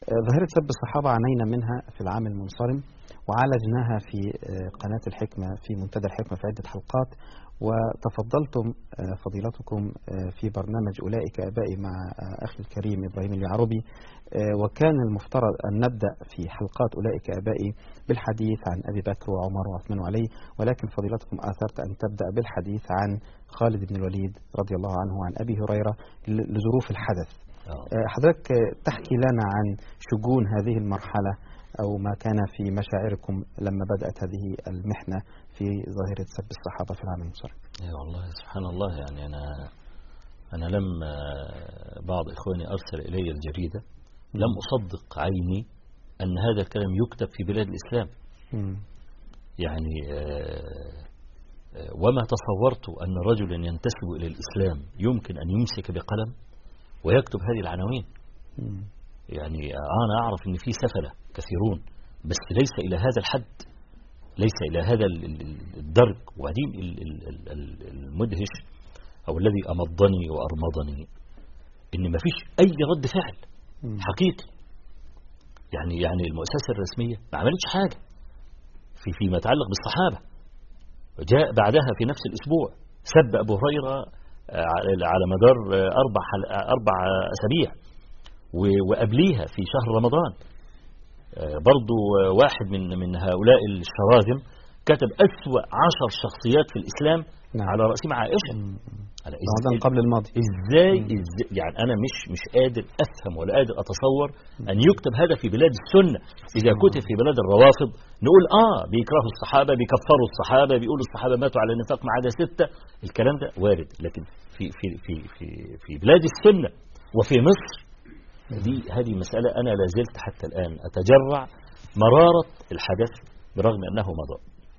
ظاهرة سب الصحابة عانينا منها في العام المنصرم وعالجناها في قناة الحكمة في منتدى الحكمة في عدة حلقات وتفضلتم فضيلتكم في برنامج أولئك آبائي مع أخي الكريم إبراهيم اليعربي وكان المفترض أن نبدأ في حلقات أولئك آبائي بالحديث عن أبي بكر وعمر وعثمان وعلي ولكن فضيلتكم آثرت أن تبدأ بالحديث عن خالد بن الوليد رضي الله عنه وعن أبي هريرة لظروف الحدث حضرتك تحكي لنا عن شجون هذه المرحلة أو ما كان في مشاعركم لما بدأت هذه المحنة في ظاهرة سب الصحابة في العام المنصرم يا والله سبحان الله يعني أنا أنا لما بعض إخواني أرسل إلي الجريدة لم أصدق عيني أن هذا الكلام يكتب في بلاد الإسلام مم. يعني وما تصورت أن رجلا ينتسب إلى الإسلام يمكن أن يمسك بقلم ويكتب هذه العناوين مم. يعني أنا أعرف أن في سفلة كثيرون بس ليس إلى هذا الحد ليس إلى هذا الدرج وبعدين المدهش أو الذي أمضني وأرمضني إن ما فيش أي رد فعل حقيقي يعني يعني المؤسسة الرسمية ما عملتش حاجة في فيما يتعلق بالصحابة جاء بعدها في نفس الأسبوع سب أبو هريرة على مدار أربع أربع أسابيع وقبليها في شهر رمضان برضو واحد من من هؤلاء الشراذم كتب أسوأ عشر شخصيات في الإسلام نعم. على رأسهم عائشة على رمضان قبل الماضي إزاي, إزاي يعني أنا مش مش قادر أفهم ولا قادر أتصور أن يكتب هذا في بلاد السنة إذا كتب في بلاد الروافض نقول آه بيكرهوا الصحابة بيكفروا الصحابة بيقولوا الصحابة ماتوا على النفاق ما عدا ستة الكلام ده وارد لكن في في في في في بلاد السنة وفي مصر دي هذه مسألة أنا لا زلت حتى الآن أتجرع مرارة الحدث برغم أنه مضى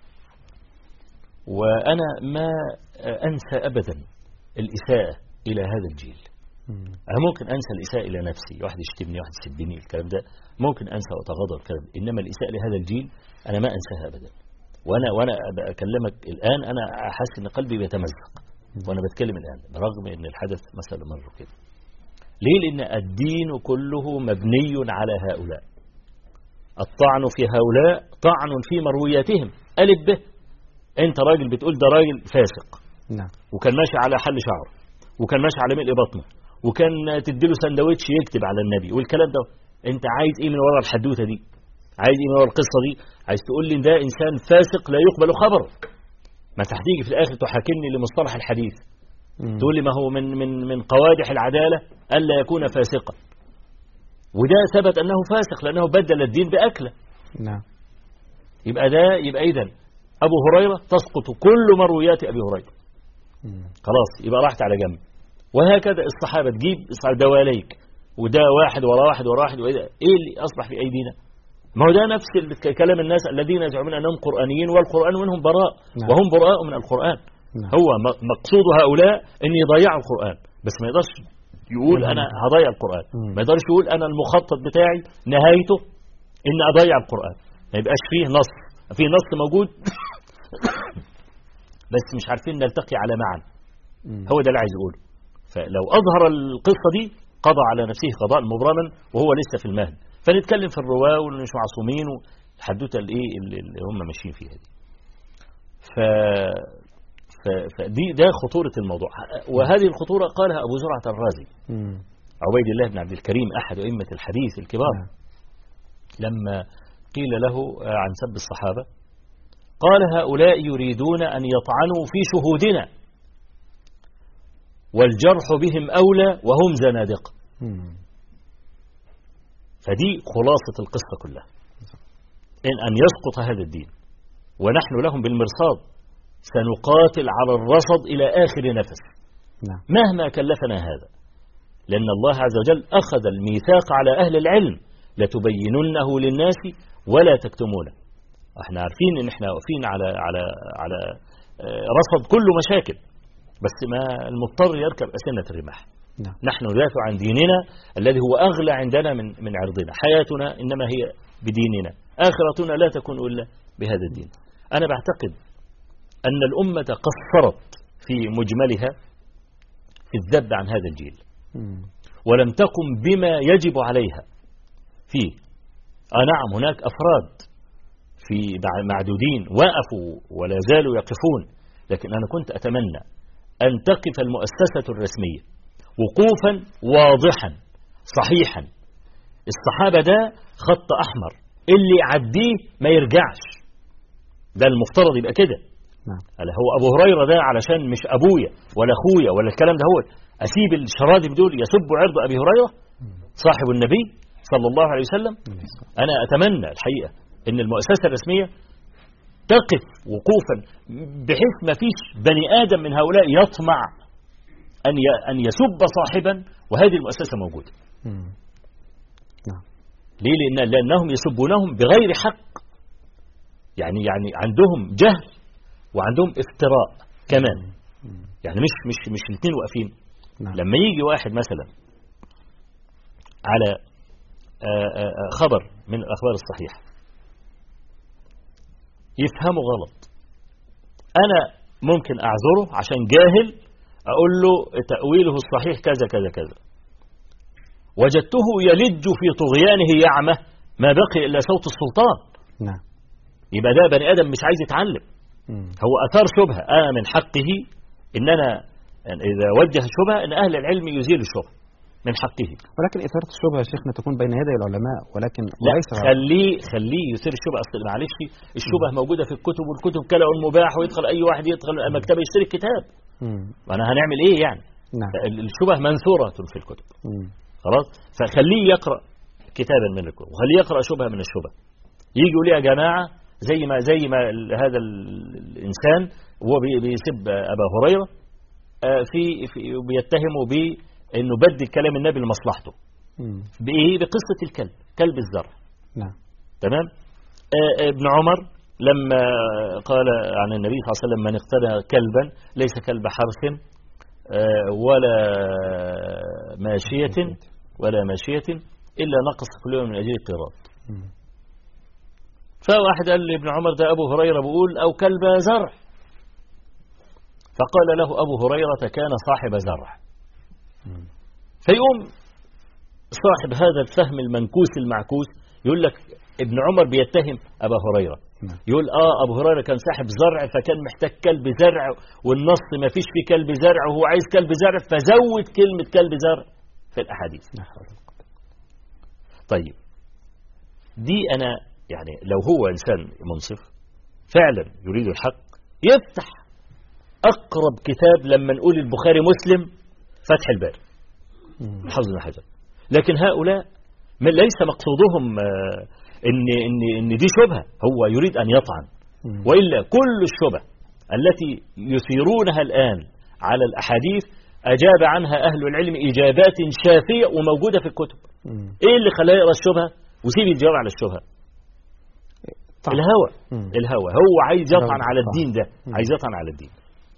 وأنا ما أنسى أبدا الإساءة إلى هذا الجيل أنا ممكن أنسى الإساءة إلى نفسي واحد يشتمني واحد يسبني الكلام ده ممكن أنسى وأتغاضى الكلام ده. إنما الإساءة لهذا الجيل أنا ما أنساها أبدا وأنا وأنا بكلمك الآن أنا أحس إن قلبي بيتمزق وأنا بتكلم الآن برغم إن الحدث مثلا مر كده ليه لأن الدين كله مبني على هؤلاء الطعن في هؤلاء طعن في مروياتهم ألف به أنت راجل بتقول ده راجل فاسق نعم وكان ماشي على حل شعره وكان ماشي على ملء بطنه وكان تديله سندوتش يكتب على النبي والكلام ده انت عايز ايه من ورا الحدوته دي عايز ايه من ورا القصه دي عايز تقول لي ده انسان فاسق لا يقبل خبره ما تحتيجي في الاخر تحاكمني لمصطلح الحديث مم. تقول لي ما هو من من من قوادح العداله الا يكون فاسقا وده ثبت انه فاسق لانه بدل الدين باكله نعم يبقى ده يبقى اذا ابو هريره تسقط كل مرويات ابي هريره مم. خلاص يبقى راحت على جنب وهكذا الصحابة تجيب دواليك وده واحد ورا واحد ورا واحد وإيه إيه اللي أصبح في أيدينا ما هو ده نفس ال- كلام الناس الذين يزعمون أنهم قرآنيين والقرآن منهم براء نعم. وهم براء من القرآن نعم. هو م- مقصود هؤلاء أن يضيعوا القرآن بس ما يقدرش يقول نعم. أنا هضيع القرآن مم. ما يقدرش يقول أنا المخطط بتاعي نهايته أن أضيع القرآن ما يبقاش فيه نص في نص موجود بس مش عارفين نلتقي على معنى مم. هو ده اللي عايز اقوله فلو اظهر القصه دي قضى على نفسه قضاء مبرما وهو لسه في المهد فنتكلم في الرواه واللي مش معصومين والحدوته الايه اللي اللي هم ماشيين فيها دي ف ف- فدي ده خطوره الموضوع وهذه الخطوره قالها ابو زرعه الرازي مم. عبيد الله بن عبد الكريم احد ائمه الحديث الكبار نعم. لما قيل له عن سب الصحابة قال هؤلاء يريدون أن يطعنوا في شهودنا والجرح بهم أولى وهم زنادقة مم. فدي خلاصة القصة كلها إن أن يسقط هذا الدين ونحن لهم بالمرصاد سنقاتل على الرصد إلى آخر نفس نعم مهما كلفنا هذا لأن الله عز وجل أخذ الميثاق على أهل العلم لتبيننه للناس ولا تكتمونه احنا عارفين ان احنا واقفين على على على آه، رصد كل مشاكل بس ما المضطر يركب أسنة الرماح نعم نحن ندافع عن ديننا الذي هو أغلى عندنا من من عرضنا حياتنا إنما هي بديننا آخرتنا لا تكون إلا بهذا الدين أنا بعتقد أن الأمة قصرت في مجملها في الذب عن هذا الجيل مم. ولم تقم بما يجب عليها فيه آه نعم هناك أفراد في معدودين وقفوا ولا زالوا يقفون لكن أنا كنت أتمنى أن تقف المؤسسة الرسمية وقوفا واضحا صحيحا الصحابة ده خط أحمر اللي يعديه ما يرجعش ده المفترض يبقى كده نعم هو أبو هريرة ده علشان مش أبويا ولا أخويا ولا الكلام ده هو أسيب الشرادب دول يسبوا عرض أبي هريرة صاحب النبي صلى الله عليه وسلم أنا أتمنى الحقيقة أن المؤسسة الرسمية تقف وقوفا بحيث ما فيش بني آدم من هؤلاء يطمع أن أن يسب صاحبا وهذه المؤسسة موجودة مم. نعم ليه لأن لأنهم يسبونهم بغير حق يعني يعني عندهم جهل وعندهم افتراء كمان مم. يعني مش مش مش الاثنين واقفين نعم لما يجي واحد مثلا على آه، آه، آه، خبر من الأخبار الصحيحة يفهمه غلط أنا ممكن أعذره عشان جاهل أقول له تأويله الصحيح كذا كذا كذا وجدته يلج في طغيانه يعمى ما بقي إلا صوت السلطان نعم يبقى ده بني آدم مش عايز يتعلم مم. هو أثار شبهة أنا من حقه إن أنا إذا وجه شبهة إن أهل العلم يزيل الشبهة من حقه ولكن إثارة الشبهة يا شيخنا تكون بين يدي العلماء ولكن لا وليس خليه خليه يثير الشبهة أصل معلش الشبهة موجودة في الكتب والكتب كلا المباح ويدخل أي واحد يدخل المكتبة يشتري الكتاب مم. وأنا هنعمل إيه يعني نعم الشبهة منثورة في الكتب مم. خلاص فخليه يقرأ كتابا من الكتب وخليه يقرأ شبهة من الشبهة يجي يقول يا جماعة زي ما زي ما ال- هذا ال- الإنسان وهو بي- بيسب أبا هريرة آه، في في بيتهمه بأنه بدل كلام النبي لمصلحته مم. بإيه بقصة الكلب كلب الزرع نعم تمام آه، آه، ابن عمر لما قال عن النبي صلى الله عليه وسلم من اقتنى كلبا ليس كلب حرث آه، ولا ماشية ولا ماشية إلا نقص كل يوم من أجل قراط مم. فواحد قال لابن عمر ده أبو هريرة بيقول أو كلب زرع فقال له أبو هريرة كان صاحب زرع مم. فيقوم صاحب هذا الفهم المنكوس المعكوس يقول لك ابن عمر بيتهم أبا هريرة نعم يقول آه أبو هريرة كان صاحب زرع فكان محتاج كلب زرع والنص ما فيش فيه كلب زرع وهو عايز كلب زرع فزود كلمة كلب زرع في الأحاديث لا حول ولا قوة. طيب دي أنا يعني لو هو إنسان منصف فعلا يريد الحق يفتح أقرب كتاب لما نقول البخاري مسلم فتح الباري مم. حافظ بن حجر لكن هؤلاء من ليس مقصودهم آه، ان ان ان دي شبهه هو يريد ان يطعن مم. والا كل الشبه التي يثيرونها الان على الاحاديث اجاب عنها اهل العلم اجابات شافيه وموجوده في الكتب مم. ايه اللي خلاه يقرا الشبهه وسيب الجواب على الشبهه طبعا. الهوى مم. الهوى هو عايز يطعن طبعا. على الدين ده مم. عايز يطعن على الدين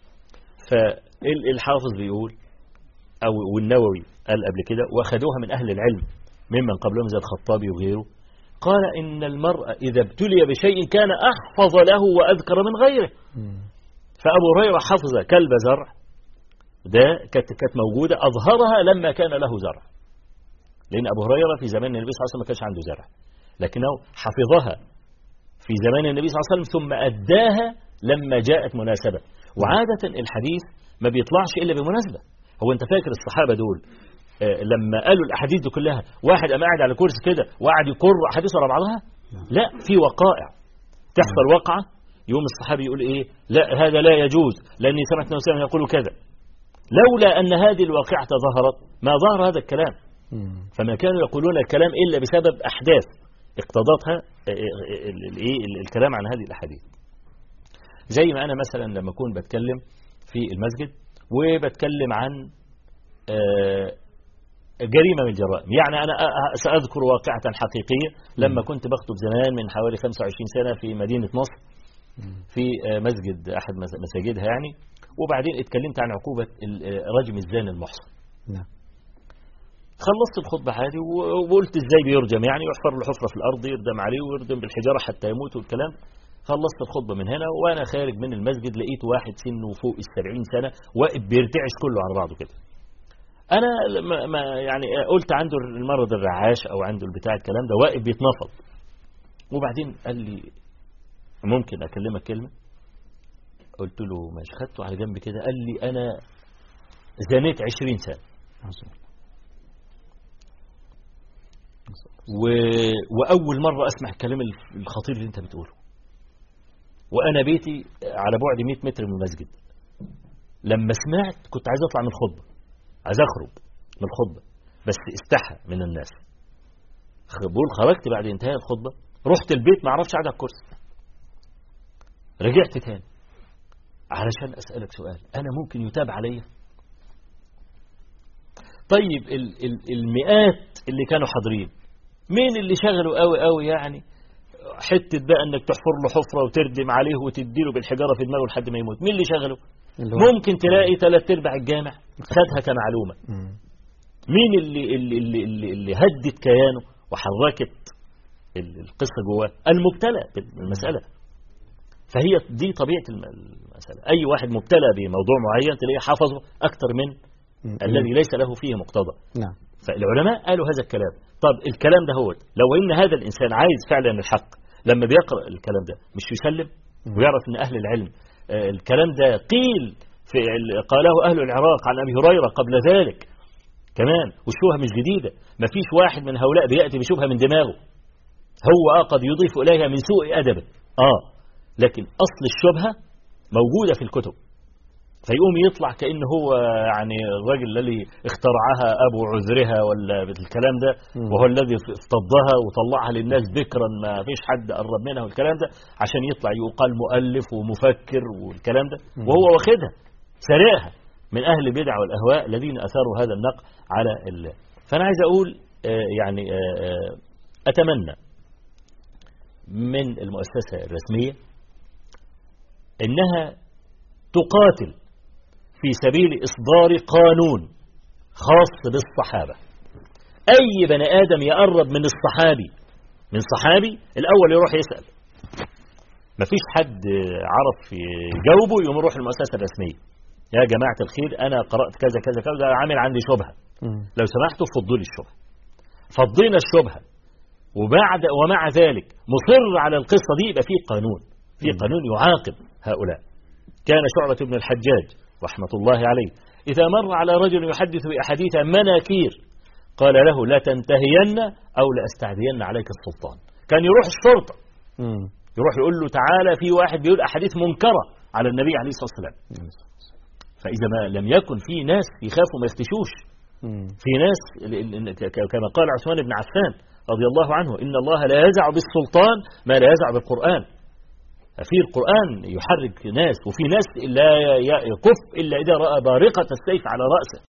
فالحافظ بيقول أو والنووي قال قبل كده واخذوها من أهل العلم ممن قبلهم زي الخطابي وغيره قال إن المرء إذا ابتلي بشيء كان أحفظ له وأذكر من غيره مم. فأبو هريرة حفظ كلب زرع ده كانت كانت موجودة أظهرها لما كان له زرع لأن أبو هريرة في زمان النبي صلى الله عليه وسلم ما كانش عنده زرع لكنه حفظها في زمان النبي صلى الله عليه وسلم ثم أداها لما جاءت مناسبة وعادة الحديث ما بيطلعش إلا بمناسبة هو أنت فاكر الصحابة دول آه، لما قالوا الأحاديث دي كلها واحد قام قاعد على كرسي كده وقعد يقر أحاديث ورا بعضها لا في وقائع تحصل وقعة يوم الصحابي يقول إيه لا هذا لا يجوز لأني سمعت النبي صلى الله عليه وسلم يقول كذا لولا أن هذه الواقعة ظهرت ما ظهر هذا الكلام مم. فما كانوا يقولون الكلام إلا بسبب أحداث اقتضتها آه، آه، ال- ال- إيه ال- الكلام عن هذه الأحاديث زي ما أنا مثلا لما أكون بتكلم في المسجد وبتكلم عن آه، جريمة من الجرائم يعني أنا أ- أ- سأذكر واقعة حقيقية لما كنت بخطب زمان من حوالي 25 سنة في مدينة نصر في آه، مسجد أحد مس- مساجدها يعني وبعدين اتكلمت عن عقوبة ال- آه، رجم الزاني المحصن نعم خلصت الخطبة عادي و- وقلت ازاي بيرجم يعني يحفر له حفرة في الأرض يردم عليه ويردم بالحجارة حتى يموت والكلام خلصت الخطبة من هنا وأنا خارج من المسجد لقيت واحد سنه فوق السبعين سنة واقف بيرتعش كله على بعضه كده انا ما ما يعني قلت عنده المرض الرعاش او عنده البتاع الكلام ده واقف بيتنفض وبعدين قال لي ممكن اكلمك كلمه قلت له ماشي خدته على جنب كده قال لي انا زنيت 20 سنه و... واول مره اسمع الكلام الخطير اللي انت بتقوله وانا بيتي على بعد 100 متر من المسجد لما سمعت كنت عايز اطلع من الخطبه عايز اخرج من الخطبه بس استحى من الناس بقول خرجت بعد انتهاء الخطبه رحت البيت ما اعرفش قاعد على الكرسي رجعت تاني علشان اسالك سؤال انا ممكن يتاب عليا طيب ال ال المئات اللي كانوا حاضرين مين اللي شغله قوي قوي يعني حته بقى انك تحفر له حفره وتردم عليه وتديله بالحجاره في دماغه لحد ما يموت مين اللي شغله اللي هو- ممكن تلاقي ثلاث ارباع الجامع خدها كمعلومه مم. مين اللي اللي اللي, اللي, اللي هدت كيانه وحركت ال- القصه جواه المبتلى بالمساله فهي دي طبيعه الم- المساله اي واحد مبتلى بموضوع معين تلاقيه حفظه اكتر من مم. الذي ليس له فيه مقتضى نعم فالعلماء قالوا هذا الكلام طب الكلام ده هو لو ان هذا الانسان عايز فعلا الحق لما بيقرا الكلام ده مش يسلم مم. ويعرف ان اهل العلم آه، الكلام ده قيل في ال- قاله اهل العراق عن ابي هريره قبل ذلك كمان والشبهه مش جديده ما فيش واحد من هؤلاء بياتي بشبهه من دماغه هو اه قد يضيف اليها من سوء ادبه اه لكن اصل الشبهه موجوده في الكتب فيقوم يطلع كأنه هو يعني الراجل الذي اخترعها أبو عذرها ولا الكلام ده مم. وهو الذي افتضها وطلعها للناس بكرا ما فيش حد قرب منها والكلام ده عشان يطلع يقال مؤلف ومفكر والكلام ده مم. وهو واخدها سرقها من أهل البدع والأهواء الذين أثاروا هذا النقد على ال... فأنا عايز أقول آه، يعني آه، آه، أتمنى من المؤسسة الرسمية إنها تقاتل في سبيل إصدار قانون خاص بالصحابة أي بني آدم يقرب من الصحابي من صحابي الأول يروح يسأل مفيش حد عرف يجاوبه يقوم يروح المؤسسة الرسمية يا جماعة الخير أنا قرأت كذا كذا كذا عامل عندي شبهة مم. لو سمحتوا فضوا لي الشبهة فضينا الشبهة وبعد ومع ذلك مصر على القصة دي يبقى في قانون في مم. قانون يعاقب هؤلاء كان شعبة بن الحجاج رحمة الله عليه إذا مر على رجل يحدث بأحاديث مناكير قال له لا تنتهين أو لأستعدين عليك السلطان كان يروح الشرطة مم. يروح يقول له تعالى في واحد بيقول أحاديث منكرة على النبي عليه الصلاة والسلام فإذا ما لم يكن في ناس يخافوا ما يفتشوش مم. في ناس ال- ال- ك- ك- كما قال عثمان بن عفان رضي الله عنه إن الله لا يزع بالسلطان ما لا يزع بالقرآن في القرآن يحرك ناس وفي ناس لا ي- يكف إلا إذا رأى بارقة السيف على رأسه